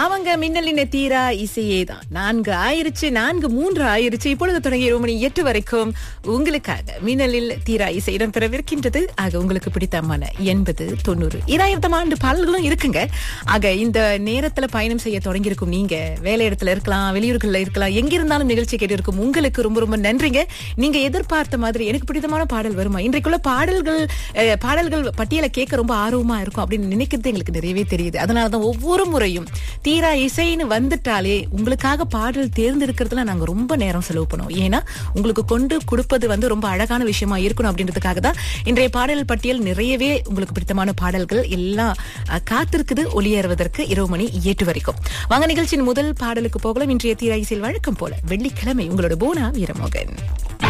ஆமாங்க மின்னலின தீரா இசையே தான் நான்கு ஆயிருச்சு நான்கு மூன்று ஆயிருச்சு இப்பொழுது தொடங்கி ஒரு மணி எட்டு வரைக்கும் உங்களுக்காக மின்னலில் தீரா இசை இடம்பெறவிருக்கின்றது ஆக உங்களுக்கு பிடித்தமான எண்பது தொண்ணூறு இராயிரத்தம் ஆண்டு பாடல்களும் இருக்குங்க ஆக இந்த நேரத்துல பயணம் செய்ய தொடங்கியிருக்கும் நீங்க வேலை இடத்துல இருக்கலாம் வெளியூர்கள்ல இருக்கலாம் எங்க இருந்தாலும் நிகழ்ச்சி கேட்டிருக்கும் உங்களுக்கு ரொம்ப ரொம்ப நன்றிங்க நீங்க எதிர்பார்த்த மாதிரி எனக்கு பிடித்தமான பாடல் வருமா இன்றைக்குள்ள பாடல்கள் அஹ், பாடல்கள் பட்டியலை கேட்க ரொம்ப ஆர்வமா இருக்கும் அப்படின்னு நினைக்கிறது எங்களுக்கு நிறையவே தெரியுது அதனாலதான் ஒவ்வொரு முறையும் தீரா இசைன்னு வந்துட்டாலே உங்களுக்காக பாடல் தேர்ந்தெடுக்கிறதுல நாங்க ரொம்ப நேரம் செலவு பண்ணுவோம் ஏன்னா உங்களுக்கு கொண்டு கொடுப்பது வந்து ரொம்ப அழகான விஷயமா இருக்கணும் அப்படின்றதுக்காக தான் இன்றைய பாடல் பட்டியல் நிறையவே உங்களுக்கு பிடித்தமான பாடல்கள் எல்லாம் அஹ், காத்திருக்குது ஒளியேறுவதற்கு இரவு மணி எட்டு வரைக்கும் வாங்க நிகழ்ச்சியின் முதல் பாடலுக்கு போகலாம் இன்றைய தீரா இசையில் வழக்கம் போல வெள்ளிக்கிழமை உங்களோட போனா வீரமோகன்